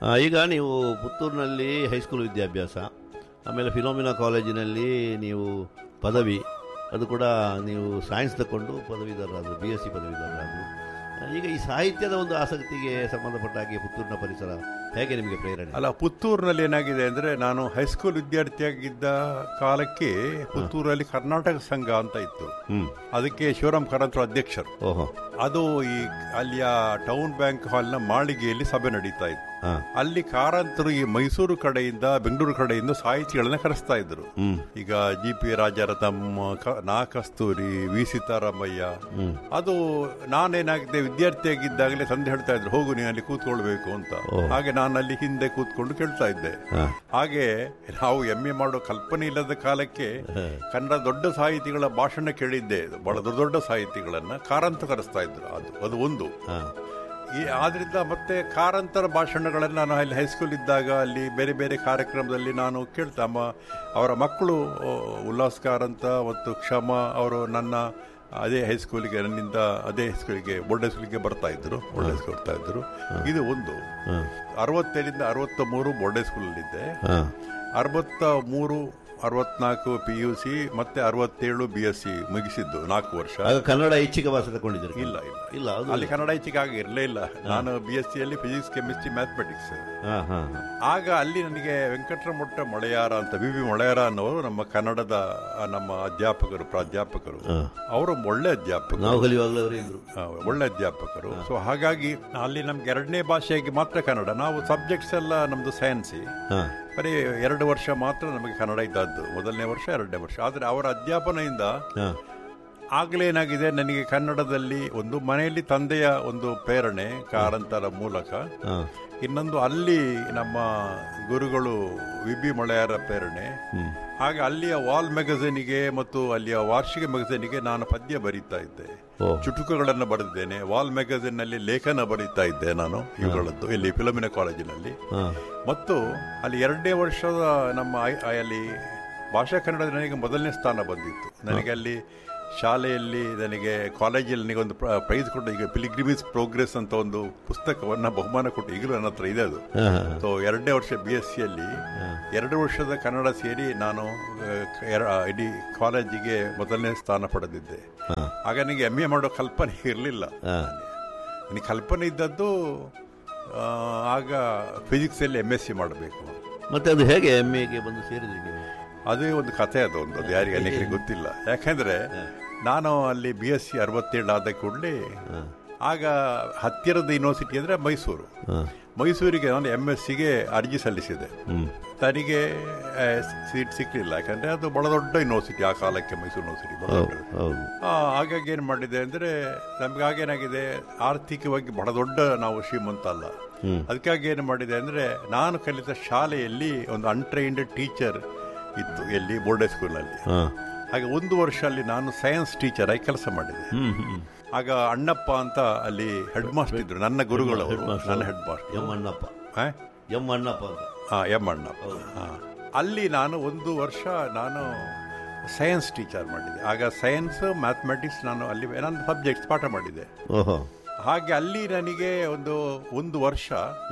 ಆ, ಈಗ ನೀವು ಪುತ್ತೂರಿನಲ್ಲಿ ಹೈಸ್ಕೂಲ್ ವಿದ್ಯಾಭ್ಯಾಸ ಆಮೇಲೆ ಫಿಲೋಮಿನಾ ಕಾಲೇಜಿನಲ್ಲಿ ನೀವು ಪದವಿ ಅದು ಕೂಡ ನೀವು ಸೈನ್ಸ್ ತಗೊಂಡು ಪದವೀಧರರಾದರು ಬಿ ಎಸ್ ಸಿ ಪದವೀಧರರಾದರು ಆ, ಈಗ ಈ ಸಾಹಿತ್ಯದ ಒಂದು ಆಸಕ್ತಿಗೆ ಸಂಬಂಧಪಟ್ಟ ಹಾಗೆ ಪುತ್ತೂರಿನ ಪರಿಸರ ಹೇಗೆ ನಿಮಗೆ ಪ್ರೇರಣೆ ಅಲ್ಲ ಪುತ್ತೂರಿನಲ್ಲಿ ಏನಾಗಿದೆ ಅಂದ್ರೆ ನಾನು ಹೈಸ್ಕೂಲ್ ವಿದ್ಯಾರ್ಥಿಯಾಗಿದ್ದ ಕಾಲಕ್ಕೆ ಪುತ್ತೂರಲ್ಲಿ ಕರ್ನಾಟಕ ಸಂಘ ಅಂತ ಇತ್ತು ಹ್ಮ್ ಅದಕ್ಕೆ ಶಿವರಾಮ್ ಕಾರಂತರ ಅಧ್ಯಕ್ಷರು ಓಹೋ ಅದು ಈ ಅಲ್ಲಿಯ ಟೌನ್ ಬ್ಯಾಂಕ್ ಹಾಲ್ನ ಮಾಳಿಗೆಯಲ್ಲಿ ಸಭೆ ನಡೀತಾ ಇತ್ತು ಹಾ ಅಲ್ಲಿ ಕಾರಂತರು ಈ ಮೈಸೂರು ಕಡೆಯಿಂದ ಬೆಂಗಳೂರು ಕಡೆಯಿಂದ ಸಾಹಿತಿಗಳನ್ನ ಕರೆಸ್ತಾ ಇದ್ರು ಹ್ಮ್ ಈಗ ಜಿ ಪಿ ರಾಜಾರಥಂ ಕ- ನಾ ಕಸ್ತೂರಿ ವಿ ಸಿದ್ದರಾಮಯ್ಯ ಹ್ಮ್ ಅದು ನಾನೇನಾಗಿದೆ ವಿದ್ಯಾರ್ಥಿಯಾಗಿದ್ದಾಗಲೇ ತಂದೆ ಹೇಳ್ತಾ ಇದ್ರು ಹೋಗು ನೀನು ಅಲ್ಲಿ ಕೂತ್ಕೊಳ್ಬೇಕು ಅಂತ ಹಾಗೆ ನಾನು ಅಲ್ಲಿ ಹಿಂದೆ ಕೂತ್ಕೊಂಡು ಕೇಳ್ತಾ ಇದ್ದೆ ಹಾ ಹಾಗೆ ನಾವು ಎಂ ಎ ಮಾಡೋ ಕಲ್ಪನೆ ಇಲ್ಲದ ಕಾಲಕ್ಕೆ ಕನ್ನಡ ದೊಡ್ಡ ಸಾಹಿತಿಗಳ ಭಾಷಣ ಕೇಳಿದ್ದೆ ಬಹಳ ದೊಡ್ಡ ದೊಡ್ಡ ಸಾಹಿತಿಗಳನ್ನ ಕಾರಂತ ಕರೆಸ್ತಾ ಇದ್ರು ಅದು ಅದು ಒಂದು ಹಾ ಈ ಆದ್ರಿಂದ ಮತ್ತೆ ಕಾರಂತರ ಭಾಷಣಗಳನ್ನು ನಾನು ಅಲ್ಲಿ ಹೈಸ್ಕೂಲ್ ಇದ್ದಾಗ ಅಲ್ಲಿ ಬೇರೆ ಬೇರೆ ಕಾರ್ಯಕ್ರಮದಲ್ಲಿ ನಾನು ಕೇಳ್ತಾ ಅಮ್ಮ ಅವರ ಮಕ್ಕಳು ಆ, ಉಲ್ಲಾಸ್ ಕಾರಂತ ಮತ್ತು ಕ್ಷಮ ಅವರು ನನ್ನ ಅದೇ ಹೈಸ್ಕೂಲಿಗೆ ನನ್ನಿಂದ ಅದೇ ಹೈಸ್ಕೂಲಿಗೆ ಬೋರ್ಡ್ ಹೈಸ್ಕೂಲಿಗೆ ಬರ್ತಾ ಇದ್ರು ಬೋರ್ಡ್ ಹೈಸ್ಕೂಲ್ ಬರ್ತಾ ಇದ್ರು ಇದು ಒಂದು ಹಾ ಅರವತ್ತೇಳಿಂದ ಅರವತ್ತ ಮೂರು ಬೋರ್ಡ್ ಹೈಸ್ಕೂಲಲ್ಲಿದ್ದೆ ಹಾ ಅರವತ್ತ ಮೂರು ಅರವತ್ನಾಲ್ಕು ಪಿ ಯು ಸಿ ಮತ್ತೆ ಅರವತ್ತೇಳು ಬಿ ಎಸ್ ಸಿ ಮುಗಿಸಿದ್ದು ನಾಲ್ಕು ವರ್ಷ ಆಗ ಕನ್ನಡ ಐಚ್ಛಿಕ ಭಾಷೆ ತಗೊಂಡಿದ್ದೀರಿ ಇಲ್ಲ ಇಲ್ಲ ಇಲ್ಲ ಅದು ಅಲ್ಲಿ ಕನ್ನಡ ಹೆಚ್ಚಿಗೆ ಆಗಿ ಇರಲೇ ಇಲ್ಲ ನಾನು ಬಿ ಎಸ್ ಸಿಯಲ್ಲಿ ಫಿಸಿಕ್ಸ್ ಕೆಮಿಸ್ಟ್ರಿ ಮ್ಯಾಥಮೆಟಿಕ್ಸ್ ಹಾ ಹಾ ಹಾ ಆಗ ಅಲ್ಲಿ ನನಗೆ ವೆಂಕಟರಮೊಟ್ಟ ಮೊಳೆಯಾರ ಅಂತ ವಿ ವಿ ಮೊಳೆಯಾರ ಅನ್ನೋರು ನಮ್ಮ ಕನ್ನಡದ ಆ, ನಮ್ಮ ಅಧ್ಯಾಪಕರು ಪ್ರಾಧ್ಯಾಪಕರು ಅವರು ಒಳ್ಳೆ ಅಧ್ಯಾಪಕರು ನಾವು ಕಲಿಯುವಾಗಲೂ ಅವರೇ ಇದ್ರು ಆ, ಒಳ್ಳೆ ಅಧ್ಯಾಪಕರು ಸೊ ಹಾಗಾಗಿ ಅಲ್ಲಿ ನಮ್ಗೆ ಎರಡನೇ ಭಾಷೆಯಾಗಿ ಮಾತ್ರ ಕನ್ನಡ ನಾವು ಸಬ್ಜೆಕ್ಟ್ಸ್ ಎಲ್ಲ ನಮ್ದು ಸೈನ್ಸಿ ಹಾ ಬರೀ ಎರಡು ವರ್ಷ ಮಾತ್ರ ನಮಗೆ ಕನ್ನಡ ಇದ್ದದ್ದು ಮೊದಲನೇ ವರ್ಷ ಎರಡನೇ ವರ್ಷ ಆದರೆ ಅವರ ಅಧ್ಯಾಪನೆಯಿಂದ ಹಾ ಆಗ್ಲೇ ಏನಾಗಿದೆ ನನಗೆ ಕನ್ನಡದಲ್ಲಿ ಒಂದು ಮನೆಯಲ್ಲಿ ತಂದೆಯ ಒಂದು ಪ್ರೇರಣೆ ಕಾರಂತರ ಮೂಲಕ ಹಾ ಇನ್ನೊಂದು ಅಲ್ಲಿ ನಮ್ಮ ಗುರುಗಳು ವಿ ಬಿ ಮೊಳೆಯರ ಪ್ರೇರಣೆ ಹಾಗೆ ಅಲ್ಲಿಯ ವಾಲ್ ಮ್ಯಾಗಝೀನಿಗೆ ಮತ್ತು ಅಲ್ಲಿಯ ವಾರ್ಷಿಕ ಮ್ಯಾಗಝೀನಿಗೆ ನಾನು ಪದ್ಯ ಬರೀತಾ ಇದ್ದೆ ಓ. ಚುಟುಕುಗಳನ್ನು ಬರೆದಿದ್ದೇನೆ ವಾಲ್ ಮ್ಯಾಗಝೀನ್ ನಲ್ಲಿ ಲೇಖನ ಬರೀತಾ ಇದ್ದೆ ನಾನು ಇವುಗಳದ್ದು ಇಲ್ಲಿ ಫಿಲಮಿನ ಕಾಲೇಜಿನಲ್ಲಿ ಹಾ ಮತ್ತು ಅಲ್ಲಿ ಎರಡನೇ ವರ್ಷದ ನಮ್ಮ ಐ- ಐ- ಅಲ್ಲಿ ಭಾಷಾ ಕನ್ನಡದ ನನಗೆ ಮೊದಲನೇ ಸ್ಥಾನ ಬಂದಿತ್ತು ನನಗೆ ಅಲ್ಲಿ ಶಾಲೆಯಲ್ಲಿ ನನಗೆ ಕಾಲೇಜಲ್ಲಿ ನನಗೆ ಒಂದು ಪ್ರೈಸ್ ಕೊಟ್ಟು ಈಗ ಪಿಲಿಗ್ರಿಮಿಸ್ ಪ್ರೋಗ್ರೆಸ್ ಅಂತ ಒಂದು ಪುಸ್ತಕವನ್ನ ಬಹುಮಾನ ಕೊಟ್ಟು ಈಗಲೂ ನನ್ನ ಹತ್ರ ಇದೆ ಅದು ಹಾ ಹಾ ಸೊ ಎರಡನೇ ವರ್ಷ ಬಿ ಎಸ್ ಸಿಯಲ್ಲಿ ಎರಡು ವರ್ಷದ ಕನ್ನಡ ಸೇರಿ ನಾನು ಆ, ಎರ- ಇಡೀ ಕಾಲೇಜಿಗೆ ಮೊದಲನೇ ಸ್ಥಾನ ಪಡೆದಿದ್ದೆ ಆಗ ನನಗೆ ಎಮ್ ಎ ಮಾಡೋ ಕಲ್ಪನೆ ಇರಲಿಲ್ಲ ಹಾ ನನಗೆ ಕಲ್ಪನೆ ಇದ್ದದ್ದು ಆ, ಆಗ ಫಿಸಿಕ್ಸಲ್ಲಿ ಎಮ್ ಎಸ್ ಸಿ ಮಾಡಬೇಕು ಮತ್ತೆ ಅದು ಹೇಗೆ ಎಮ್ ಎಗೆ ಬಂದು ಸೇರಿದ್ರಿ ನೀವು ಅದೇ ಒಂದು ಕಥೆ ಅದು ಒಂದು ಅದು ಯಾರಿಗೆ ಅನೇಕರಿಗೆ ಗೊತ್ತಿಲ್ಲ ಯಾಕಂದ್ರೆ ನಾನು ಅಲ್ಲಿ ಬಿ ಎಸ್ ಸಿ ಅರವತ್ತೇಳು ಆದ ಕೂಡಲೇ ಆಗ ಹತ್ತಿರದ ಯೂನಿವರ್ಸಿಟಿ ಅಂದ್ರೆ ಮೈಸೂರು ಹಾ ಮೈಸೂರಿಗೆ ನಾನು ಎಮ್ ಎಸ್ ಸಿಗೆ ಅರ್ಜಿ ಸಲ್ಲಿಸಿದೆ ಹ್ಮ್ ನನಗೆ ಆ, ಸೀಟ್ ಸಿಕ್ಕಲಿಲ್ಲ ಯಾಕಂದ್ರೆ ಅದು ಬಹಳ ದೊಡ್ಡ ಯೂನಿವರ್ಸಿಟಿ ಆ ಕಾಲಕ್ಕೆ ಮೈಸೂರು ಯೂನಿವರ್ಸಿಟಿ ಬಹಳ ಹೌದು ದೊಡ್ಡದು. ಹೌದು ಆ, ಹಾಗಾಗಿ ಏನು ಮಾಡಿದೆ ಅಂದ್ರೆ ನಮ್ಗೆ ಆಗೇನಾಗಿದೆ ಆರ್ಥಿಕವಾಗಿ ಬಹಳ ದೊಡ್ಡ ನಾವು ಶ್ರೀಮಂತ ಅಲ್ಲ ಅದಕ್ಕಾಗಿ ಏನು ಮಾಡಿದೆ ಅಂದ್ರೆ ನಾನು ಕಲಿತ ಶಾಲೆಯಲ್ಲಿ ಒಂದು ಅನ್ಟ್ರೈನ್ಡ್ ಟೀಚರ್ ಇತ್ತು ಎಲ್ಲಿ ಬೋರ್ಡ್ ಸ್ಕೂಲ್ನಲ್ಲಿ ಹಾ ಹಾಗೆ ಒಂದು ವರ್ಷ ಅಲ್ಲಿ ನಾನು ಸೈನ್ಸ್ ಟೀಚರ್ ಆಗಿ ಕೆಲಸ ಮಾಡಿದೆ ಹ್ಮ್ ಹ್ಮ್ ಆಗ ಅಣ್ಣಪ್ಪ ಅಂತ ಅಲ್ಲಿ ಹೆಡ್ ಮಾಸ್ಟರ್ ಇದ್ರು ನನ್ನ ಗುರುಗಳು ಅವರು, ನನ್ನ ಹೆಡ್ ಮಾಸ್ಟರ್ ಎಂ ಅಣ್ಣಪ್ಪ ಆ? ಎಂ ಅಣ್ಣಪ್ಪ ಅಂತ ಆ, ಎಂ ಅಣ್ಣಪ್ಪ ಆ. ಅಲ್ಲಿ ನಾನು ಒಂದು ವರ್ಷ ನಾನು ಸೈನ್ಸ್ ಟೀಚರ್ ಮಾಡಿದೆ ಆಗ ಸೈನ್ಸ್ ಮ್ಯಾಥಮೆಟಿಕ್ಸ್ ನಾನು ಅಲ್ಲಿ ನನ್ನ ಸಬ್ಜೆಕ್ಟ್ಸ್ ಪಾಠ ಮಾಡಿದೆ ಓಹೋ ಹಾಗೆ ಅಲ್ಲಿ ನನಗೆ ಒಂದು ಒಂದು ವರ್ಷ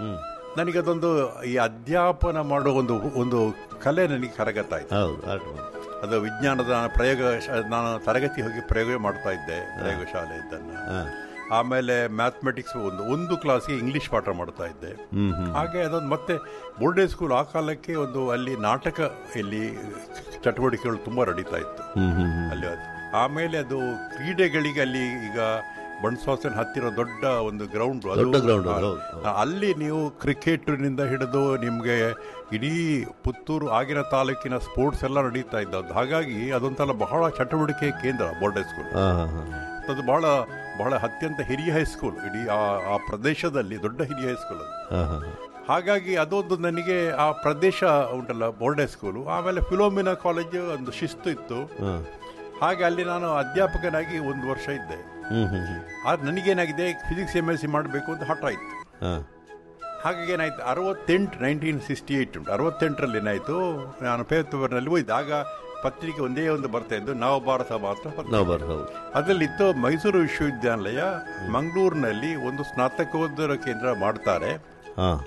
ನನಗೆ ಅದೊಂದು ಈ ಅಧ್ಯಾಪನ ಮಾಡೋ ಒಂದು ಒಂದು ಕಲೆ ನನಗೆ ಕರಗತ್ತಾಯ್ತು ಹೌದು ಆಟ ಮಾಡಿ. ಅದು ವಿಜ್ಞಾನದ ನಾನು ಪ್ರಯೋಗ ಶಾ- ನಾನು ತರಗತಿ ಹೋಗಿ ಪ್ರಯೋಗ ಮಾಡ್ತಾ ಇದ್ದೆ ಪ್ರಯೋಗಶಾಲೆ ಇದ್ದನ್ನು ಹಾ ಆಮೇಲೆ ಮ್ಯಾಥಮೆಟಿಕ್ಸ್ ಒಂದು ಒಂದು ಕ್ಲಾಸ್ಗೆ ಇಂಗ್ಲಿಷ್ ಪಾಠ ಮಾಡ್ತಾ ಇದ್ದೆ ಹ್ಮ್ ಹ್ಮ್ ಹಾಗೆ ಅದೊಂದು ಮತ್ತೆ ಬೋರ್ಡೆ ಸ್ಕೂಲ್ ಆ ಕಾಲಕ್ಕೆ ಒಂದು ಅಲ್ಲಿ ನಾಟಕ ಇಲ್ಲಿ ಚಟುವಟಿಕೆಗಳು ತುಂಬಾ ನಡೀತಾ ಇತ್ತು ಹ್ಮ್ ಹ್ಮ್ ಹ್ಮ್ ಅಲ್ಲಿ ಅದು ಆಮೇಲೆ ಅದು ಕ್ರೀಡೆಗಳಿಗೆ ಅಲ್ಲಿ ಈಗ ಬಣಸಾಸನ ಹತ್ತಿರ ದೊಡ್ಡ ಒಂದು ಗ್ರೌಂಡ್ ದೊಡ್ಡ ground ಅದು, ಹೌದು, ಅಲ್ಲಿ ನೀವು ಕ್ರಿಕೆಟ್ನಿಂದ ಹಿಡಿದು ನಿಮಗೆ ಇಡೀ ಪುತ್ತೂರು ಆಗಿನ ತಾಲೂಕಿನ ಸ್ಪೋರ್ಟ್ಸ್ ಎಲ್ಲ ನಡೀತಾ ಇದ್ದದ್ದು ಹಾಗಾಗಿ ಅದೊಂಥರ ಬಹಳ ಚಟುವಟಿಕೆ ಕೇಂದ್ರ ಬೋರ್ಡೆ ಸ್ಕೂಲ್ ಹಾ ಹಾ ಹಾ ಅದು ಬಹಳ ಬಹಳ ಅತ್ಯಂತ ಹಿರಿಯ ಹೈಸ್ಕೂಲ್ ಇಡೀ ಆ ಆ ಪ್ರದೇಶದಲ್ಲಿ ದೊಡ್ಡ ಹಿರಿಯ ಹೈಸ್ಕೂಲ್ ಅದು ಹಾ ಹಾ ಹಾ ಹಾಗಾಗಿ ಅದೊಂದು ನನಗೆ ಆ ಪ್ರದೇಶ ಉಂಟಲ್ಲ ಬೋರ್ಡೆ ಸ್ಕೂಲು ಆಮೇಲೆ ಫಿಲೋಮಿನಾ ಕಾಲೇಜು ಒಂದು ಶಿಸ್ತು ಇತ್ತು ಹಾ ಹಾಗೆ ಅಲ್ಲಿ ನಾನು ಅಧ್ಯಾಪಕನಾಗಿ ಒಂದು ವರ್ಷ ಇದ್ದೆ ಹ್ಮ್ ಹ್ಮ್ ಹ್ಮ್ ಆದ್ರೆ ನನಗೇನಾಗಿದೆ ಫಿಸಿಕ್ಸ್ ಎಮ್ ಎಸ್ ಸಿ ಮಾಡಬೇಕು ಅಂತ ಹಠ ಇತ್ತು ಹಾ ಹಾಗಾಗಿ ಏನಾಯ್ತು ಅರವತ್ತೆಂಟು ನೈನ್ಟೀನ್ ಸಿಕ್ಸ್ಟಿ ಏಯ್ಟ್ ಉಂಟು ಅರವತ್ತೆಂಟರಲ್ಲಿ ಏನಾಯ್ತು ನಾನು ಪೇಪರ್ನಲ್ಲಿ ಹೋಯ್ತು ಆಗ ಪತ್ರಿಕೆ ಒಂದೇ ಒಂದು ಬರ್ತಾ ಇದ್ದು ನವಭಾರತ ಮಾತ್ರ ಪತ್ರಿಕೆ. ನಾವು ಬರ್ದು ಹೌದು ಅದರಲ್ಲಿತ್ತು ಮೈಸೂರು ವಿಶ್ವವಿದ್ಯಾನಿಲಯ ಮಂಗಳೂರಿನಲ್ಲಿ ಒಂದು ಸ್ನಾತಕೋತ್ತರ ಕೇಂದ್ರ ಮಾಡ್ತಾರೆ ಹಾ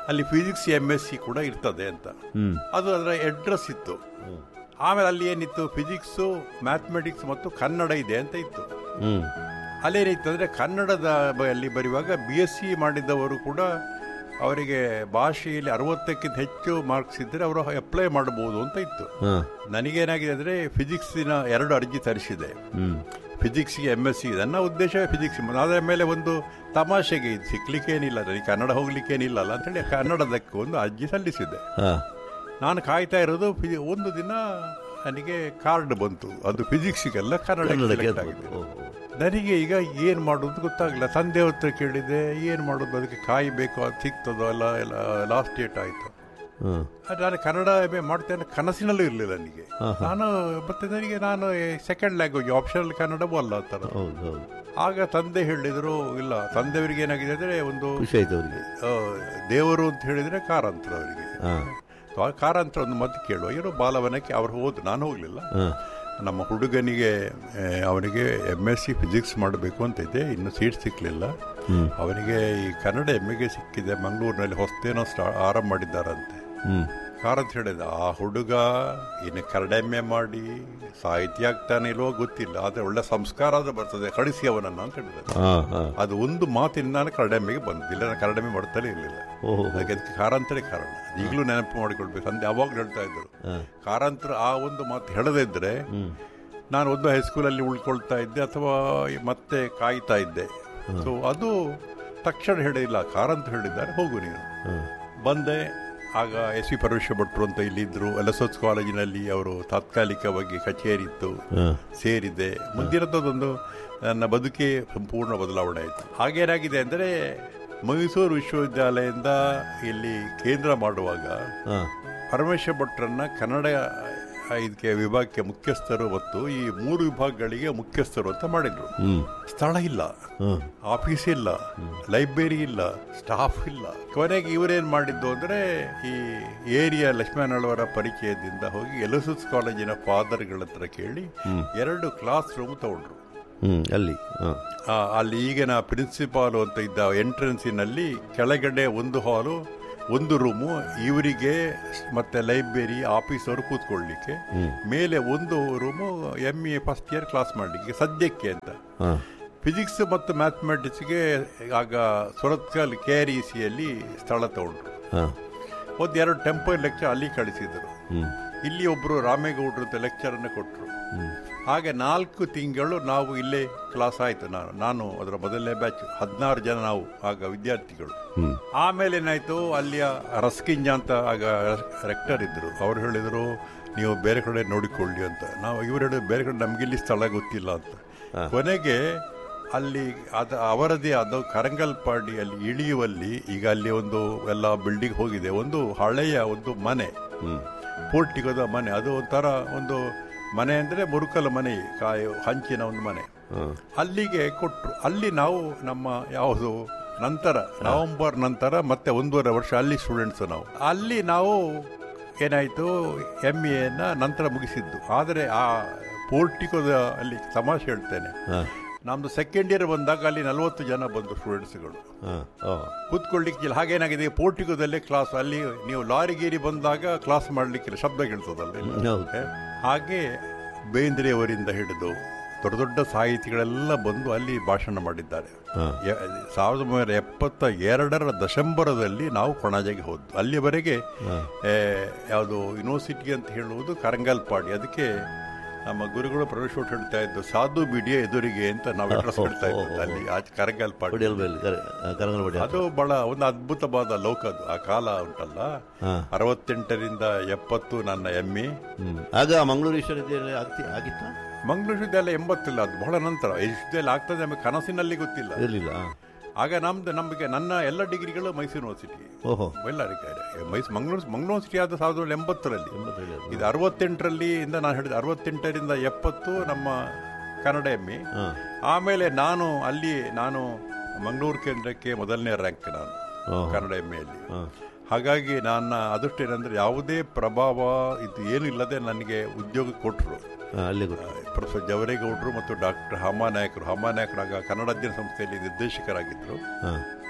ಅಲ್ಲಿ ಫಿಸಿಕ್ಸ್ ಎಮ್ ಎಸ್ ಸಿ ಕೂಡ ಇರ್ತದೆ ಅಂತ ಹ್ಮ್ ಅದು ಅದರ ಅಡ್ರೆಸ್ ಇತ್ತು ಆಮೇಲೆ ಅಲ್ಲಿ ಏನಿತ್ತು ಫಿಸಿಕ್ಸು ಮ್ಯಾಥಮೆಟಿಕ್ಸ್ ಮತ್ತು ಕನ್ನಡ ಇದೆ ಅಂತ ಇತ್ತು ಹ್ಮ್ ಅಲ್ಲೇನಿತ್ತು ಅಂದರೆ ಕನ್ನಡದ ಬ- ಅಲ್ಲಿ ಬರೆಯುವಾಗ ಬಿ ಎಸ್ ಸಿ ಮಾಡಿದವರು ಕೂಡ ಅವರಿಗೆ ಭಾಷೆಯಲ್ಲಿ ಅರವತ್ತಕ್ಕಿಂತ ಹೆಚ್ಚು ಮಾರ್ಕ್ಸ್ ಇದ್ದರೆ ಅವರು ಅಪ್ಲೈ ಮಾಡಬಹುದು ಅಂತ ಇತ್ತು ಹಾ ನನಗೇನಾಗಿದೆ ಅಂದರೆ ಫಿಸಿಕ್ಸಿನ ಎರಡು ಅರ್ಜಿ ತರಿಸಿದೆ ಹ್ಮ್ ಫಿಸಿಕ್ಸ್ಗೆ ಎಮ್ ಎಸ್ ಸಿ ನನ್ನ ಉದ್ದೇಶ ಫಿಸಿಕ್ಸ್ ಅದರ ಮೇಲೆ ಒಂದು ತಮಾಷೆಗೆ ಇದು ಸಿಕ್ಲಿಕ್ಕೇನಿಲ್ಲ ನನಗೆ ಕನ್ನಡ ಹೋಗ್ಲಿಕ್ಕೇನಿಲ್ಲ ಅಲ್ಲ ಅಂತೇಳಿ ಕನ್ನಡದಕ್ಕೆ ಒಂದು ಅರ್ಜಿ ಸಲ್ಲಿಸಿದೆ ಹಾ ನಾನು ಕಾಯ್ತಾ ಇರೋದು ಫಿ- ಒಂದು ದಿನ ನನಗೆ ಕಾರ್ಡ್ ಬಂತು ಅದು ಫಿಸಿಕ್ಸಿಗೆಲ್ಲ ಕನ್ನಡ ಕನ್ನಡಕ್ಕೆ select ಅದು ಆಗಿದೆ ಓ, ಓ. ನನಗೆ ಈಗ ಏನು ಮಾಡೋದು ಗೊತ್ತಾಗಲಿಲ್ಲ ತಂದೆ ಹತ್ರ ಕೇಳಿದೆ ಏನು ಮಾಡೋದು ಅದಕ್ಕೆ ಕಾಯಬೇಕು ಅದು ಸಿಗ್ತದೋ ಅಲ್ಲ ಎಲ್ಲ ಲಾಸ್ಟ್ ಡೇಟ್ ಆಯಿತು ಹ್ಮ್ ಅದು ನಾನು ಕನ್ನಡ ಎಂ ಎ ಮಾಡ್ತೇನೆ ಕನಸಿನಲ್ಲೂ ಇರಲಿಲ್ಲ ನನಗೆ ಹಾ, ಹಾ. ನಾನು ಮತ್ತೆ ನನಗೆ ನಾನು ಸೆಕೆಂಡ್ ಲ್ಯಾಂಗ್ವೇಜ್ ಆಪ್ಷನಲ್ ಕನ್ನಡವೂ ಅಲ್ಲ ಆ ಥರ ಹೌದು ಹೌದು ಆಗ ತಂದೆ ಹೇಳಿದರು ಇಲ್ಲ ತಂದೆಯವರಿಗೆ ಏನಾಗಿದೆ ಅಂದರೆ ಒಂದು ಖುಷಿ ಆಯ್ತು ಅವರಿಗೆ ಆ, ದೇವರು ಅಂತ ಹೇಳಿದರೆ ಕಾರಂತರ ಅವರಿಗೆ ಹಾ ಸೊ ಆ ಕಾರಂತರ ಒಂದು ಮತ್ತೆ ಕೇಳುವ ಏನೋ ಬಾಲವನಕ್ಕೆ ಅವ್ರು ಹೋದ್ರು ನಾನು ಹೋಗಲಿಲ್ಲ ಹಾ ನಮ್ಮ ಹುಡುಗನಿಗೆ ಆ, ಅವನಿಗೆ ಎಮ್ ಎಸ್ ಸಿ ಫಿಸಿಕ್ಸ್ ಮಾಡಬೇಕು ಅಂತ ಇದೆ ಇನ್ನು ಸೀಟ್ ಸಿಕ್ಕಲಿಲ್ಲ ಹ್ಮ್ ಅವನಿಗೆ ಈ ಕನ್ನಡ ಎಮ್ ಎಗೆ ಸಿಕ್ಕಿದೆ ಮಂಗಳೂರಿನಲ್ಲಿ ಹೊಸತೇನೋ ಸ್ಟಾ ಆರಂಭ ಮಾಡಿದ್ದಾರಂತೆ ಹ್ಮ್ ಕಾರಂತ ಹೇಳಿದ ಆ ಹುಡುಗ ಇನ್ನು ಕನ್ನಡ ಎಮ್ ಎ ಮಾಡಿ ಸಾಹಿತ್ಯ ಆಗ್ತಾನೆ ಇಲ್ವೋ ಗೊತ್ತಿಲ್ಲ ಆದರೆ ಒಳ್ಳೆ ಸಂಸ್ಕಾರ ಆದ್ರೆ ಬರ್ತದೆ ಕಳಿಸಿ ಅವನನ್ನು ಅಂತ ಹೇಳಿದ್ದಾರೆ ಹಾ ಹಾ ಅದು ಒಂದು ಮಾತಿನ ನಾನು ಕನ್ನಡ ಎಮ್ಮೆಗೆ ಬಂದಿಲ್ಲ ನಾನು ಕನ್ನಡ ಎಮ್ಮೆ ಮಾಡ್ತಾನೆ ಇರಲಿಲ್ಲ ಓಹೋ ಅದಕ್ಕೆ ಅದಕ್ಕೆ ಕಾರಂತರೇ ಕಾರಣ ಈಗಲೂ ನೆನಪು ಮಾಡಿಕೊಳ್ಬೇಕು ತಂದೆ ಯಾವಾಗಲೂ ಹೇಳ್ತಾ ಇದ್ರು ಹಾ ಕಾರಂತರ ಆ ಒಂದು ಮಾತು ಹೇಳದೇ ಇದ್ರೆ ಹ್ಮ್ ನಾನು ಒಂದು ಹೈಸ್ಕೂಲಲ್ಲಿ ಉಳ್ಕೊಳ್ತಾ ಇದ್ದೆ ಅಥವಾ ಮತ್ತೆ ಕಾಯ್ತಾ ಇದ್ದೆ ಸೊ ಅದು ತಕ್ಷಣ ಹೇಳಿಲ್ಲ ಕಾರಂತ ಹೇಳಿದ್ದಾರೆ ಹೋಗು ನೀನು ಹಾ ಬಂದೆ ಆಗ ಎಸ್ ವಿ ಪರಮೇಶ್ವರ ಭಟ್ರು ಅಂತ ಇಲ್ಲಿದ್ದರು ಎಲ್ ಎಸ್ ಎಸ್ ಕಾಲೇಜಿನಲ್ಲಿ ಅವರು ತಾತ್ಕಾಲಿಕವಾಗಿ ಕಚೇರಿ ಇತ್ತು ಹಾ ಸೇರಿದೆ ಮುಂದಿನದೊಂದು ನನ್ನ ಬದುಕೇ ಸಂಪೂರ್ಣ ಬದಲಾವಣೆ ಆಯಿತು ಹಾಗೇನಾಗಿದೆ ಅಂದರೆ ಮೈಸೂರು ವಿಶ್ವವಿದ್ಯಾಲಯದಿಂದ ಇಲ್ಲಿ ಕೇಂದ್ರ ಮಾಡುವಾಗ ಹಾ ಪರಮೇಶ್ವರ ಭಟ್ರನ್ನ ಕನ್ನಡ ಇದಕ್ಕೆ ವಿಭಾಗಕ್ಕೆ ಮುಖ್ಯಸ್ಥರು ಮತ್ತು ಈ ಮೂರು ವಿಭಾಗಗಳಿಗೆ ಮುಖ್ಯಸ್ಥರು ಅಂತ ಮಾಡಿದ್ರು ಹ್ಮ್ ಸ್ಥಳ ಇಲ್ಲ ಹಾ ಆಫೀಸ್ ಇಲ್ಲ ಲೈಬ್ರರಿ ಇಲ್ಲ ಸ್ಟಾಫ್ ಇಲ್ಲ ಕೊನೆಗೆ ಇವರೇನ್ ಮಾಡಿದ್ದು ಅಂದ್ರೆ ಈ ಏರಿಯಾ ಲಕ್ಷ್ಮಣವರ ಪರಿಚಯದಿಂದ ಹೋಗಿ ಎಲಸಸ್ ಕಾಲೇಜಿನ ಫಾದರ್ಗಳ ಹತ್ರ ಕೇಳಿ ಎರಡು ಕ್ಲಾಸ್ ರೂಮ್ ತಗೊಂಡ್ರು ಹ್ಮ್ ಅಲ್ಲಿ ಹಾ ಆ, ಅಲ್ಲಿ ಈಗಿನ ಪ್ರಿನ್ಸಿಪಾಲ್ ಅಂತ ಇದ್ದ ಎಂಟ್ರೆನ್ಸಿನಲ್ಲಿ ಕೆಳಗಡೆ ಒಂದು ಹಾಲು ಒಂದು ರೂಮು ಇವರಿಗೆ ಮತ್ತೆ ಲೈಬ್ರರಿ ಆಫೀಸರು ಕೂತ್ಕೊಳ್ಳಿಕ್ಕೆ ಮೇಲೆ ಒಂದು room M A first year class ಮಾಡಲಿಕ್ಕೆ ಸದ್ಯಕ್ಕೆ ಅಂತ ಹಾ ಫಿಸಿಕ್ಸ್ ಮತ್ತು ಮ್ಯಾಥಮೆಟಿಕ್ಸ್ಗೆ ಆಗ ಸುರತ್ಕಲ್ ಕೆ ಆರ್ ಇ ಸಿಯಲ್ಲಿ ಸ್ಥಳ ತಗೊಂಡ್ರು ಹಾ ಒಂದು ಎರಡು ಟೆಂಪರ್ ಲೆಕ್ಚರ್ ಅಲ್ಲಿ ಕಳಿಸಿದರು ಹ್ಮ್ ಇಲ್ಲಿ ಒಬ್ಬರು ರಾಮೇಗೌಡರು ಅಂತ ಲೆಕ್ಚರನ್ನು ಕೊಟ್ಟರು ಹ್ಮ್ ಹಾಗೆ ನಾಲ್ಕು ತಿಂಗಳು ನಾವು ಇಲ್ಲೇ ಕ್ಲಾಸ್ ಆಯಿತು ನಾನು ನಾನು ಅದರ ಮೊದಲನೇ ಬ್ಯಾಚ್ ಹದಿನಾರು ಜನ ನಾವು ಆಗ ವಿದ್ಯಾರ್ಥಿಗಳು ಹ್ಮ್ ಆಮೇಲೆ ಏನಾಯ್ತು ಅಲ್ಲಿಯ ರಸ್ಕಿಂಜ ಅಂತ ಆಗ ರೆಕ್ಟರ್ ಇದ್ರು ಅವ್ರು ಹೇಳಿದರು ನೀವು ಬೇರೆ ಕಡೆ ನೋಡಿಕೊಳ್ಳಿ ಅಂತ ನಾವು ಇವರು ಹೇಳಿದ್ರು ಬೇರೆ ಕಡೆ ನಮ್ಗೆ ಇಲ್ಲಿ ಸ್ಥಳ ಗೊತ್ತಿಲ್ಲ ಅಂತ ಕೊನೆಗೆ ಅಲ್ಲಿ ಅದ ಅವರದೇ ಆದ ಕರಂಗಲ್ಪಾಡಿ ಅಲ್ಲಿ ಇಳಿಯುವಲ್ಲಿ ಈಗ ಅಲ್ಲಿ ಒಂದು ಎಲ್ಲ ಬಿಲ್ಡಿಂಗ್ ಹೋಗಿದೆ ಒಂದು ಹಳೆಯ ಒಂದು ಮನೆ ಹ್ಮ್ ಪೋರ್ಟಿಗೋದ ಮನೆ ಅದು ಒಂಥರ ಒಂದು ಮನೆ ಅಂದರೆ ಮುರುಕಲ ಮನೆ ಕಾಯು ಹಂಚಿನ ಒಂದು ಮನೆ ಹಾ ಅಲ್ಲಿಗೆ ಕೊಟ್ಟರು ಅಲ್ಲಿ ನಾವು ನಮ್ಮ ಯಾವುದು ನಂತರ ನವೆಂಬರ್ ನಂತರ ಮತ್ತೆ ಒಂದೂವರೆ ವರ್ಷ ಅಲ್ಲಿ ಸ್ಟೂಡೆಂಟ್ಸ್ ನಾವು ಅಲ್ಲಿ ನಾವು ಏನಾಯಿತು ಎಮ್ ಎನ ನಂತರ ಮುಗಿಸಿದ್ದು ಆದರೆ ಆ ಪೋರ್ಟಿಕೋದ ಅಲ್ಲಿ ತಮಾಷೆ ಹೇಳ್ತೇನೆ ಹಾ ನಮ್ದು ಸೆಕೆಂಡ್ ಇಯರ್ ಬಂದಾಗ ಅಲ್ಲಿ ನಲವತ್ತು ಜನ ಬಂದು ಸ್ಟೂಡೆಂಟ್ಸ್ಗಳು ಹಾ ಓ ಕೂತ್ಕೊಳ್ಳಿಕ್ಕಿಲ್ಲ ಹಾಗೇನಾಗಿದೆ ಪೋರ್ಟಿಕೋದಲ್ಲೇ ಕ್ಲಾಸ್ ಅಲ್ಲಿ ನೀವು ಲಾರಿ ಗೀರಿ ಬಂದಾಗ ಕ್ಲಾಸ್ ಮಾಡ್ಲಿಕ್ಕಿಲ್ಲ ಶಬ್ದ ಕೇಳ್ತದಲ್ಲಿ ಹೌದು ಹಾಗೆ ಬೇಂದ್ರೆಯವರಿಂದ ಹಿಡಿದು ದೊಡ್ಡ ದೊಡ್ಡ ಸಾಹಿತಿಗಳೆಲ್ಲ ಬಂದು ಅಲ್ಲಿ ಭಾಷಣ ಮಾಡಿದ್ದಾರೆ ಹಾ ಯ- ಸಾವಿರದ ಒಂಬೈನೂರ ಎಪ್ಪತ್ತ ಎರಡರ ದಶಂಬರದಲ್ಲಿ ನಾವು ಕೊಣಾಜೆಗೆ ಹೋದ್ದು ಅಲ್ಲಿವರೆಗೆ ಯಾವುದು ಯೂನಿವರ್ಸಿಟಿ ಅಂತ ಹೇಳುವುದು ಕರಂಗಲ್ಪಾಡಿ ಅದಕ್ಕೆ ನಮ್ಮ ಗುರುಗಳು ಪ್ರವೇಶ ಹೇಳ್ತಾ ಇದ್ದು ಸಾಧು ಬಿಡಿಯ ಎದುರಿಗೆ ಅಂತ ನಾವು ಅಡ್ರೆಸ್ ಹೇಳ್ತಾ ಇದ್ದು ಅಲ್ಲಿ ಆಚೆ ಕರಂಗಲ್ಪಾಡಿ ಬಡಿಯಲ್ ಬೇಲಿ ಕರಂಗಲ್ ಅದು ಬಹಳ ಒಂದು ಅದ್ಭುತವಾದ ಲೋಕ ಅದು ಆ ಕಾಲ ಉಂಟಲ್ಲ ಹಾ ಅರವತ್ತೆಂಟರಿಂದ ಎಪ್ಪತ್ತು ನನ್ನ ಎಮ್ಮೆ ಹ್ಮ್ ಆಗ ಮಂಗಳೂರು ವಿಶ್ವವಿದ್ಯಾಲಯ ಆಗ್ತಿ ಆಗಿತ್ತಾ ಮಂಗಳೂರು ವಿಶ್ವವಿದ್ಯಾಲಯ ಎಂಬತ್ತಿಲ್ಲ ಅದು ಬಹಳ ನಂತರ ಈ ವಿಶ್ವವಿದ್ಯಾಲಯ ಆಗ್ತದೆ ನಮಗೆ ಕನಸಿನಲ್ಲಿ ಗೊತ್ತಿಲ್ಲ ಇರಲಿಲ್ಲ ಆಗ ನಮ್ದು ನಮಗೆ ನನ್ನ ಎಲ್ಲ ಡಿಗ್ರಿಗಳು ಮೈಸೂರು ಯೂನಿವರ್ಸಿಟಿ ಓಹೋ ಎಲ್ಲರಿಗೆ ಮೈಸೂರು ಮಂಗಳೂರು ಮಂಗಳೂರು ಯೂನಿವರ್ಸಿಟಿ ಆದ ಸಾವಿರದ ಒಂಬೈನೂರ ಎಂಬತ್ತರಲ್ಲಿ ಎಂಬತ್ತೇಳು ಅದು. ಇದು ಅರವತ್ತೆಂಟರಲ್ಲಿ ಇಂದ ನಾನು ಹೇಳಿದ ಅರವತ್ತೆಂಟರಿಂದ ಎಪ್ಪತ್ತು ನಮ್ಮ ಕನ್ನಡ ಎಮ್ಮೆ ಹಾ ಆಮೇಲೆ ನಾನು ಅಲ್ಲಿ ನಾನು ಮಂಗಳೂರು ಕೇಂದ್ರಕ್ಕೆ ಮೊದಲನೇ ರ್ಯಾಂಕ್ ನಾನು ಓಹೋ. ಕನ್ನಡ ಎಮ್ಮೆಯಲ್ಲಿ ಹಾ ಹಾಗಾಗಿ ನನ್ನ ಅದೃಷ್ಟ ಏನಂದ್ರೆ ಯಾವುದೇ ಪ್ರಭಾವ ಇದು ಏನು ಇಲ್ಲದೆ ನನಗೆ ಉದ್ಯೋಗ ಕೊಟ್ಟರು ಹಾ, ಅಲ್ಲೇ ಗೊತ್ತು ಪ್ರೊಫೆಸರ್ ಜವರೇಗೌಡರು ಮತ್ತು ಡಾಕ್ಟರ್ ಹಮಾನಾಯಕರು ಹಮಾನಾಯಕರು ಆಗ ಕನ್ನಡ ಅಧ್ಯಯನ ಸಂಸ್ಥೆಯಲ್ಲಿ ನಿರ್ದೇಶಕರಾಗಿದ್ದರು ಹಾ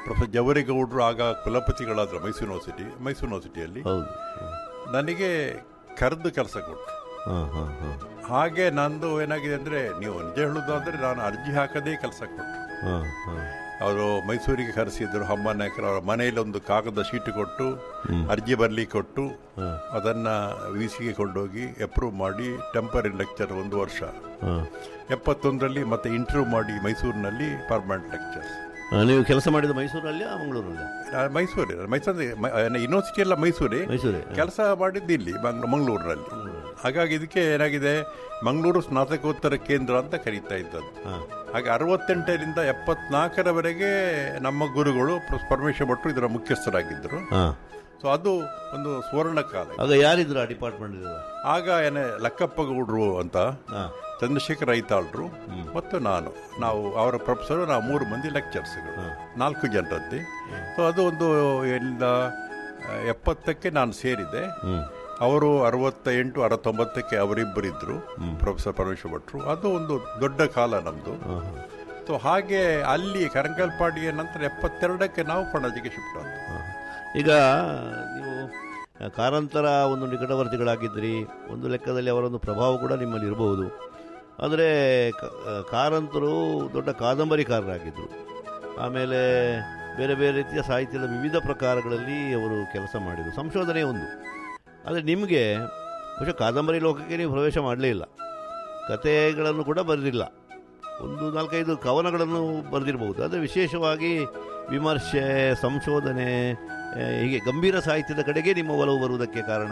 ಪ್ರೊಫೆಸರ್ ಜವರೇಗೌಡರು ಆಗ ಕುಲಪತಿಗಳಾದ್ರು ಮೈಸೂರು ಯೂನಿವರ್ಸಿಟಿ ಮೈಸೂರು ಯೂನಿವರ್ಸಿಟಿಯಲ್ಲಿ ಹೌದು ನನಗೆ ಕರೆದು ಕೆಲಸ ಕೊಟ್ಟರು ಹಾಂ ಹಾಂ ಹಾಂ ಹಾಗೆ ನಂದು ಏನಾಗಿದೆ ಅಂದರೆ ನೀವು ನಿಜ ಹೇಳೋದಾದ್ರೆ ನಾನು ಅರ್ಜಿ ಹಾಕದೇ ಕೆಲಸ ಕೊಟ್ಟರು ಹಾಂ ಹಾಂ ಅವರು ಮೈಸೂರಿಗೆ ಕರೆಸಿದ್ರು ಹಮ್ಮ ನಾಯಕರು ಅವರ ಮನೆಯಲ್ಲಿ ಒಂದು ಕಾಗದ ಶೀಟ್ ಕೊಟ್ಟು ಅರ್ಜಿ ಬರಲಿಕ್ಕೆ ಕೊಟ್ಟು ಹಾಂ ಅದನ್ನು ವಿ ಸಿಗೆ ಕೊಂಡೋಗಿ ಅಪ್ರೂವ್ ಮಾಡಿ ಟೆಂಪರರಿ ಲೆಕ್ಚರ್ ಒಂದು ವರ್ಷ ಹಾಂ ಎಪ್ಪತ್ತೊಂದರಲ್ಲಿ ಮತ್ತೆ ಇಂಟರ್ವ್ಯೂ ಮಾಡಿ ಮೈಸೂರಿನಲ್ಲಿ ಪರ್ಮನೆಂಟ್ ಲೆಕ್ಚರ್ಸ್ ನೀವು ಕೆಲಸ ಮಾಡಿದ ಮೈಸೂರಲ್ಲಿ ಮಂಗಳೂರಲ್ಲಿ ಮೈಸೂರೇ ಮೈಸೂರು ಯೂನಿವರ್ಸಿಟಿ ಎಲ್ಲ ಮೈಸೂರೇ ಮೈಸೂರೇ ಕೆಲಸ ಮಾಡಿದ್ದು ಇಲ್ಲಿ ಮಂಗ್- ಮಂಗಳೂರಿನಲ್ಲಿ ಹಾಗಾಗಿ ಇದಕ್ಕೆ ಏನಾಗಿದೆ ಮಂಗಳೂರು ಸ್ನಾತಕೋತ್ತರ ಕೇಂದ್ರ ಅಂತ ಕರೀತಾ ಇದ್ದದ್ದು ಹಾಂ ಹಾಗೆ ಅರವತ್ತೆಂಟರಿಂದ ಎಪ್ಪತ್ನಾಲ್ಕರವರೆಗೆ ನಮ್ಮ ಗುರುಗಳು ಪ್ರ- ಪರಮೇಶ್ವರ ಭಟ್ರು ಇದರ ಮುಖ್ಯಸ್ಥರಾಗಿದ್ದರು ಹಾಂ ಸೊ ಅದು ಒಂದು ಸುವರ್ಣ ಕಾಲ ಆಗ ಯಾರಿದ್ರು ಆ ಡಿಪಾರ್ಟ್ಮೆಂಟ್ ಆಗ ಏನೇ ಲಕ್ಕಪ್ಪ ಗೌಡ್ರು ಅಂತ ಹಾಂ ಚಂದ್ರಶೇಖರ್ ಐತಾಳ್ರು ಮತ್ತು ನಾನು ನಾವು ಅವರ ಪ್ರೊಫೆಸರು ನಾವು ಮೂರು ಮಂದಿ ಲೆಕ್ಚರ್ಸ್ಗಳು ನಾಲ್ಕು ಜನರದ್ದೇ ಸೊ ಅದು ಒಂದು ಎಲ್ಲ ಆ, ಎಪ್ಪತ್ತಕ್ಕೆ ನಾನು ಸೇರಿದೆ ಹ್ಞೂ ಅವರು ಅರವತ್ತ ಎಂಟು ಅರವತ್ತೊಂಬತ್ತಕ್ಕೆ ಅವರಿಬ್ಬರಿದ್ದರು ಪ್ರೊಫೆಸರ್ ಪರಮೇಶ್ವರ ಭಟ್ರು ಅದು ಒಂದು ದೊಡ್ಡ ಕಾಲ ನಮ್ಮದು ಹಾಂ ಹಾಂ ಸೊ ಹಾಗೆ ಅಲ್ಲಿ ಕರಂಕಲ್ಪಾಡಿಯ ನಂತರ ಎಪ್ಪತ್ತೆರಡಕ್ಕೆ ನಾವು ಪಣಜಿಗೆ ಶಿಫ್ಟ್ ಆದ್ವಿ ಹಾಂ. ಈಗ ನೀವು ಕಾರಂತರ ಒಂದು ನಿಕಟವರ್ತಿಗಳಾಗಿದ್ರಿ ಒಂದು ಲೆಕ್ಕದಲ್ಲಿ ಅವರೊಂದು ಪ್ರಭಾವ ಕೂಡ ನಿಮ್ಮಲ್ಲಿ ಇರಬಹುದು ಆದರೆ ಕ- ಕಾರಂತರು ದೊಡ್ಡ ಕಾದಂಬರಿಕಾರರಾಗಿದ್ದರು ಆಮೇಲೆ ಬೇರೆ ಬೇರೆ ರೀತಿಯ ಸಾಹಿತ್ಯದ ವಿವಿಧ ಪ್ರಕಾರಗಳಲ್ಲಿ ಅವರು ಕೆಲಸ ಮಾಡಿದರು ಸಂಶೋಧನೆ ಒಂದು ಆದರೆ ನಿಮಗೆ ಬಹುಶಃ ಕಾದಂಬರಿ ಲೋಕಕ್ಕೆ ನೀವು ಪ್ರವೇಶ ಮಾಡಲೇ ಇಲ್ಲ ಕಥೆಗಳನ್ನು ಕೂಡ ಬರೆದಿಲ್ಲ ಒಂದು ನಾಲ್ಕೈದು ಕವನಗಳನ್ನು ಬರೆದಿರಬಹುದು ಆದರೆ ವಿಶೇಷವಾಗಿ ವಿಮರ್ಶೆ ಸಂಶೋಧನೆ ಆ, ಹೀಗೆ ಗಂಭೀರ ಸಾಹಿತ್ಯದ ಕಡೆಗೆ ನಿಮ್ಮ ಒಲವು ಬರುವುದಕ್ಕೆ ಕಾರಣ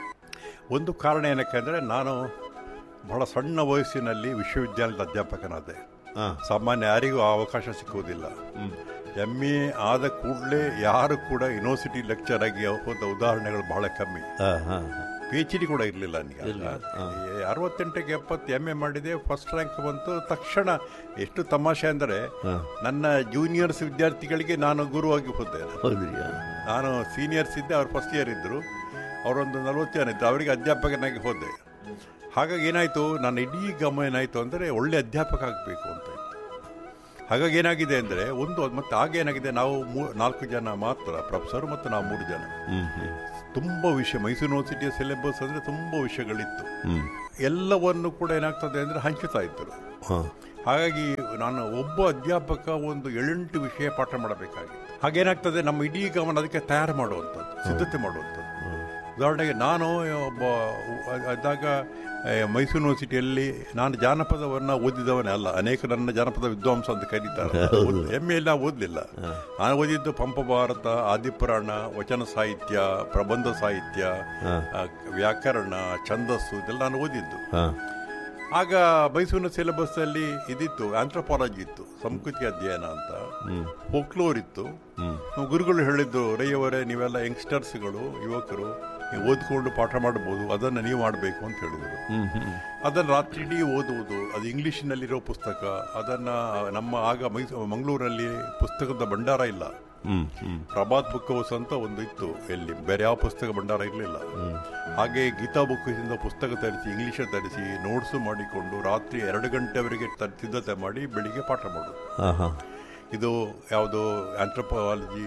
ಒಂದು ಕಾರಣ ಏನಕ್ಕೆ ಅಂದರೆ ನಾನು ಬಹಳ ಸಣ್ಣ ವಯಸ್ಸಿನಲ್ಲಿ ವಿಶ್ವವಿದ್ಯಾಲಯದ ಅಧ್ಯಾಪಕನಾದೆ ಹಾಂ ಸಾಮಾನ್ಯ ಯಾರಿಗೂ ಆ ಅವಕಾಶ ಸಿಕ್ಕುವುದಿಲ್ಲ ಎಮ್ ಎ ಆದ ಕೂಡಲೇ ಯಾರು ಕೂಡ ಯೂನಿವರ್ಸಿಟಿ ಲೆಕ್ಚರ್ ಆಗಿ ಹೋದ ಉದಾಹರಣೆಗಳು ಬಹಳ ಕಮ್ಮಿ ಹಾಂ ಹಾಂ ಪಿ ಎಚ್ ಡಿ ಕೂಡ ಇರಲಿಲ್ಲ ನನಗೆ ಇರ್ಲಿಲ್ಲ, ಹಾ. ಅರವತ್ತೆಂಟಕ್ಕೆ ಎಪ್ಪತ್ತು ಎಮ್ ಎ ಮಾಡಿದೆ ಫಸ್ಟ್ ರ್ಯಾಂಕ್ ಬಂತು ತಕ್ಷಣ ಎಷ್ಟು ತಮಾಷೆ ಅಂದರೆ ಹಾಂ ನನ್ನ ಜೂನಿಯರ್ಸ್ ವಿದ್ಯಾರ್ಥಿಗಳಿಗೆ ನಾನು ಗುರುವಾಗಿ ಹೋದೆ ಹೌದ್ರಿ ನಾನು ಸೀನಿಯರ್ಸ್ ಇದ್ದೆ ಅವ್ರು ಫಸ್ಟ್ ಇಯರ್ ಇದ್ದರು ಅವರೊಂದು ನಲವತ್ತು ಜನ ಇದ್ದರು ಅವರಿಗೆ ಅಧ್ಯಾಪಕನಾಗಿ ಹೋದೆ ಹಾಗಾಗಿ ಏನಾಯಿತು ನನ್ನ ಇಡೀ ಗಮನ ಏನಾಯಿತು ಅಂದರೆ ಒಳ್ಳೆ ಅಧ್ಯಾಪಕ ಆಗಬೇಕು ಅಂತ ಇತ್ತು ಹಾಗಾಗಿ ಏನಾಗಿದೆ ಅಂದರೆ ಒಂದು ಮತ್ತೆ ಆಗ ಏನಾಗಿದೆ ನಾವು ಮೂ ನಾಲ್ಕು ಜನ ಮಾತ್ರ ಪ್ರೊಫೆಸರ್ ಮತ್ತು ನಾವು ಮೂರು ಜನ ಹ್ಞೂ ಹ್ಞೂ ತುಂಬ ವಿಷಯ ಮೈಸೂರು ಯೂನಿವರ್ಸಿಟಿಯ ಸಿಲೆಬಸ್ ಅಂದರೆ ತುಂಬ ವಿಷಯಗಳಿತ್ತು ಹ್ಞೂ ಎಲ್ಲವನ್ನು ಕೂಡ ಏನಾಗ್ತದೆ ಅಂದರೆ ಹಂಚುತ್ತಾ ಇದ್ದರು ಹಾಂ ಹಾಗಾಗಿ ನಾನು ಒಬ್ಬ ಅಧ್ಯಾಪಕ ಒಂದು ಏಳೆಂಟು ವಿಷಯ ಪಾಠ ಮಾಡಬೇಕಾಗಿತ್ತು ಹಾಗೇನಾಗ್ತದೆ ನಮ್ಮ ಇಡೀ ಗಮನ ಅದಕ್ಕೆ ತಯಾರು ಮಾಡುವಂಥದ್ದು ಸಿದ್ಧತೆ ಮಾಡುವಂಥದ್ದು ಉದಾಹರಣೆಗೆ ನಾನು ಒಬ್ಬ ಅದಾಗ ಮೈಸೂರು ಯೂನಿವರ್ಸಿಟಿಯಲ್ಲಿ ನಾನು ಜಾನಪದವನ್ನು ಓದಿದವನೇ ಅಲ್ಲ ಅನೇಕ ನನ್ನ ಜಾನಪದ ವಿದ್ವಾಂಸ ಅಂತ ಕರೀತಾರೆ ಎಮ್ಮೆ ಎಲ್ಲ ಓದಲಿಲ್ಲ ನಾನು ಓದಿದ್ದು ಪಂಪ ಭಾರತ ಆದಿಪುರಾಣ ವಚನ ಸಾಹಿತ್ಯ ಪ್ರಬಂಧ ಸಾಹಿತ್ಯ ಆ, ವ್ಯಾಕರಣ ಛಂದಸ್ಸು ಇದೆಲ್ಲ ನಾನು ಓದಿದ್ದು ಹಾಂ ಆಗ ಮೈಸೂರಿನ ಸಿಲೆಬಸ್ ಅಲ್ಲಿ ಇದಿತ್ತು ಆಂಥ್ರೋಪಾಲಜಿ ಇತ್ತು ಸಂಸ್ಕೃತಿ ಅಧ್ಯಯನ ಅಂತ ಹ್ಞೂ ಫೋಕ್ಲೋರ್ ಇತ್ತು ಹ್ಞೂ ನಮ್ಮ ಗುರುಗಳು ಹೇಳಿದ್ದು ರೈಯವರೇ ನೀವೆಲ್ಲ ಯಂಗ್ಸ್ಟರ್ಸ್ಗಳು ಯುವಕರು ನೀವು ಓದ್ಕೊಂಡು ಪಾಠ ಮಾಡಬಹುದು ಅದನ್ನು ನೀವು ಮಾಡಬೇಕು ಅಂತ ಹೇಳಿದರು ಹ್ಞೂ ಹ್ಞೂ ಅದನ್ನು ರಾತ್ರಿ ಇಡೀ ಓದುವುದು ಅದು ಇಂಗ್ಲಿಷ್ನಲ್ಲಿರೋ ಪುಸ್ತಕ ಅದನ್ನು ನಮ್ಮ ಆಗ ಮೈಸೂರು ಮಂಗಳೂರಲ್ಲಿ ಪುಸ್ತಕದ ಭಂಡಾರ ಇಲ್ಲ ಹ್ಞೂ ಹ್ಞೂ ಪ್ರಭಾತ್ ಬುಕ್ ಹೌಸ್ ಅಂತ ಒಂದು ಇತ್ತು ಎಲ್ಲಿ ಬೇರೆ ಯಾವ ಪುಸ್ತಕ ಭಂಡಾರ ಇರಲಿಲ್ಲ ಹಾಗೆ ಗೀತಾ ಬುಕ್ ಇಂದ ಪುಸ್ತಕ ತರಿಸಿ ಇಂಗ್ಲಿಷ್ ತರಿಸಿ ನೋಟ್ಸು ಮಾಡಿಕೊಂಡು ರಾತ್ರಿ ಎರಡು ಗಂಟೆವರೆಗೆ ತ- ಸಿದ್ಧತೆ ಮಾಡಿ ಬೆಳಿಗ್ಗೆ ಪಾಠ ಮಾಡೋದು ಹಾಂ ಹಾಂ ಇದು ಯಾವುದು ಆಂಥ್ರೋಪಾಲಜಿ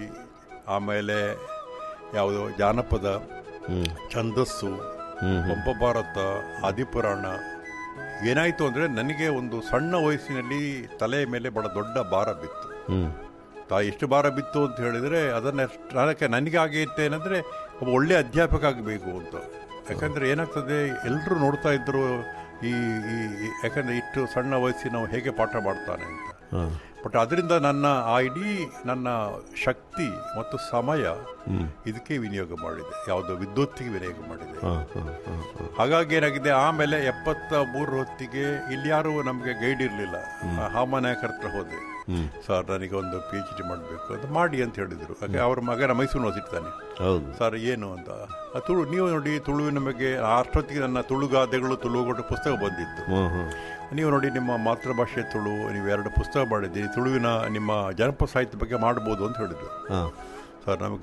ಆಮೇಲೆ ಯಾವುದು ಜಾನಪದ ಹ್ಞೂ ಛಂದಸ್ಸು ಹ್ಮ್. ಪಂಪ ಭಾರತ ಆದಿಪುರಾಣ ಏನಾಯಿತು ಅಂದರೆ ನನಗೆ ಒಂದು ಸಣ್ಣ ವಯಸ್ಸಿನಲ್ಲಿ ತಲೆಯ ಮೇಲೆ ಬಹಳ ದೊಡ್ಡ ಭಾರ ಬಿತ್ತು ಹ್ಞೂ ತಾ ಎಷ್ಟು ಭಾರ ಬಿತ್ತು ಅಂತ ಹೇಳಿದರೆ ಅದನ್ನ ಅದಕ್ಕೆ ನನಗೆ ಆಗೈತೆ ಏನಂದರೆ ಒಬ್ಬ ಒಳ್ಳೆ ಅಧ್ಯಾಪಕ ಆಗಬೇಕು ಅಂತ ಯಾಕಂದರೆ ಏನಾಗ್ತದೆ ಎಲ್ಲರೂ ನೋಡ್ತಾ ಇದ್ದರು ಈ ಈ ಈ- ಯಾಕಂದರೆ ಇಷ್ಟು ಸಣ್ಣ ವಯಸ್ಸಿನ ಹೇಗೆ ಪಾಠ ಮಾಡ್ತಾನೆ ಅಂತ ಹಾಂ ಬಟ್ ಅದರಿಂದ ನನ್ನ ಆ ಇಡೀ ನನ್ನ ಶಕ್ತಿ ಮತ್ತು ಸಮಯ ಹ್ಞೂ ಇದಕ್ಕೆ ವಿನಿಯೋಗ ಮಾಡಿದೆ ಯಾವುದೋ ವಿದ್ಯುತ್ತಿಗೆ ವಿನಿಯೋಗ ಮಾಡಿದೆ ಹಾಂ ಹಾಂ ಹಾಂ ಹಾಂ ಹಾಗಾಗಿ ಏನಾಗಿದೆ ಆಮೇಲೆ ಎಪ್ಪತ್ತ ಮೂರು ಹೊತ್ತಿಗೆ ಇಲ್ಲಿ ಯಾರು ನಮಗೆ ಗೈಡ್ ಇರಲಿಲ್ಲ ಹಾಮನಾಯಕರ ಹತ್ರ ಹೋದೆ ಹ್ಞೂ ಸರ್ ನನಗೆ ಒಂದು ಪಿ ಎಚ್ ಡಿ ಮಾಡಬೇಕು ಅಂತ ಮಾಡಿ ಅಂತ ಹೇಳಿದರು ಹಾಗೆ ಅವ್ರ ಮಗನ ಮೈಸೂರು ಓದಿರ್ತಾನೆ ಹೌದು ಸರ್ ಏನು ಅಂತ ಆ ತುಳು ನೀವು ನೋಡಿ ತುಳುವಿನ ಬಗ್ಗೆ ಅಷ್ಟೊತ್ತಿಗೆ ನನ್ನ ತುಳುಗಾದೆಗಳು ತುಳುಗೊಟ್ಟು ಪುಸ್ತಕ ಬಂದಿತ್ತು ಹ್ಞೂ ಹ್ಞೂ ನೀವು ನೋಡಿ ನಿಮ್ಮ ಮಾತೃಭಾಷೆ ತುಳು ನೀವು ಎರಡು ಪುಸ್ತಕ ಮಾಡಿದ್ದೀರಿ ತುಳುವಿನ ನಿಮ್ಮ ಜನಪದ ಸಾಹಿತ್ಯ ಬಗ್ಗೆ ಮಾಡ್ಬೋದು ಅಂತ ಹೇಳಿದ್ರು ಹಾಂ ಸರ್ ನಮಗೆ